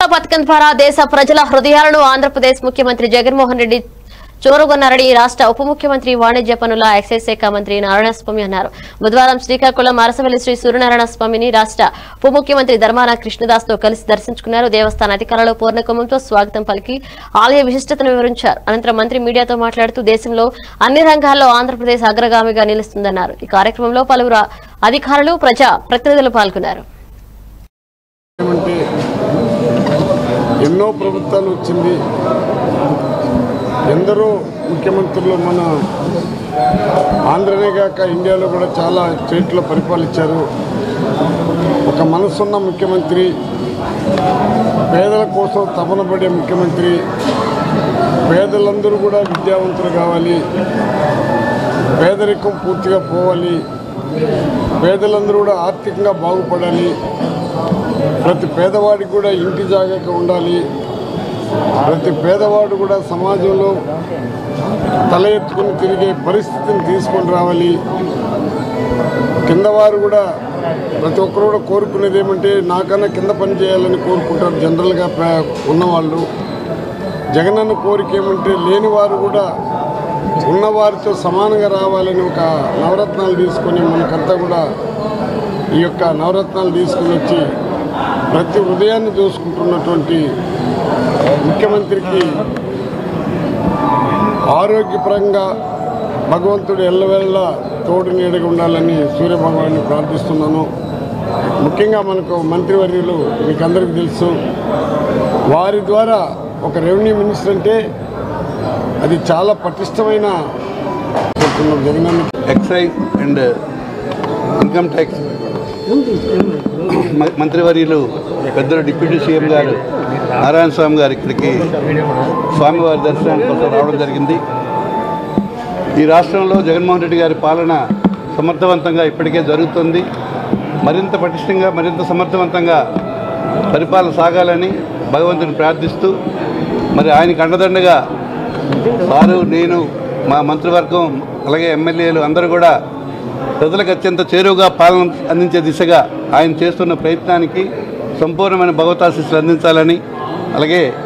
పథకం ద్వారా దేశ ప్రజల హృదయాలను ఆంధ్రప్రదేశ్ ముఖ్యమంత్రి జగన్మోహన్ రెడ్డి చూరగొన్నారని రాష్ట్ర ఉప ముఖ్యమంత్రి వాణిజ్య పనుల ఎక్సైజ్ శాఖ మంత్రి నారాయణస్వామి అన్నారు బుధవారం శ్రీకాకుళం అరసవల్లి శ్రీ సూర్యనారాయణ స్వామిని రాష్ట్ర ఉప ముఖ్యమంత్రి ధర్మాన కృష్ణదాస్ తో కలిసి దర్శించుకున్నారు దేవస్థాన అధికారులు పూర్ణకుంభంతో స్వాగతం పలికి ఆలయ విశిష్టతను వివరించారు అనంతరం మంత్రి మీడియాతో మాట్లాడుతూ దేశంలో అన్ని రంగాల్లో ఆంధ్రప్రదేశ్ అగ్రగామిగా నిలుస్తుందన్నారు ఈ కార్యక్రమంలో పలువురు అధికారులు ప్రజా ప్రతినిధులు పాల్గొన్నారు ఏమంటే ఎన్నో ప్రభుత్వాలు వచ్చింది ఎందరో ముఖ్యమంత్రులు మన ఆంధ్రనే కాక ఇండియాలో కూడా చాలా స్టేట్లో పరిపాలించారు ఒక మనసున్న ముఖ్యమంత్రి పేదల కోసం తపన పడే ముఖ్యమంత్రి పేదలందరూ కూడా విద్యావంతులు కావాలి పేదరికం పూర్తిగా పోవాలి పేదలందరూ కూడా ఆర్థికంగా బాగుపడాలి ప్రతి పేదవాడికి కూడా ఇంటి జాగాగా ఉండాలి ప్రతి పేదవాడు కూడా సమాజంలో తల ఎత్తుకుని తిరిగే పరిస్థితిని తీసుకొని రావాలి కింద వారు కూడా ప్రతి ఒక్కరు కూడా కోరుకునేది ఏమంటే నాకన్నా కింద పని చేయాలని కోరుకుంటారు జనరల్గా పే- ఉన్నవాళ్ళు జగనన్న కోరిక ఏమంటే లేని వారు కూడా ఉన్నవారితో సమానంగా రావాలని ఒక నవరత్నాలు తీసుకొని మనకంతా కూడా ఈ యొక్క నవరత్నాలు తీసుకుని వచ్చి ప్రతి హృదయాన్ని దోసుకుంటున్నటువంటి ముఖ్యమంత్రికి ఆరోగ్యపరంగా భగవంతుడు ఎల్లవేళ్ళ తోడు నీడగా ఉండాలని సూర్యభగవాన్ని ప్రార్థిస్తున్నాను ముఖ్యంగా మనకు మంత్రివర్యులు మీకు అందరికీ తెలుసు వారి ద్వారా ఒక రెవెన్యూ మినిస్టర్ అంటే అది చాలా పటిష్టమైన కోరుతున్నాం జగనన్న ఎక్సైజ్ అండ్ ఇన్కమ్ ట్యాక్స్ మ- మంత్రివర్యులు పెద్దలు డిప్యూటీ సీఎం గారు నారాయణ స్వామి గారు ఇక్కడికి స్వామివారి దర్శనానికి కోసం రావడం జరిగింది ఈ రాష్ట్రంలో జగన్మోహన్ రెడ్డి గారి పాలన సమర్థవంతంగా ఇప్పటికే జరుగుతుంది మరింత పటిష్టంగా మరింత సమర్థవంతంగా పరిపాలన సాగాలని భగవంతుని ప్రార్థిస్తూ మరి ఆయనకు అండదండగా సారు నేను మా మంత్రివర్గం అలాగే ఎమ్మెల్యేలు అందరూ కూడా ప్రజలకు అత్యంత చేరువుగా పాలన అందించే దిశగా ఆయన చేస్తున్న ప్రయత్నానికి సంపూర్ణమైన భగవతాశీస్సులు అందించాలని అలాగే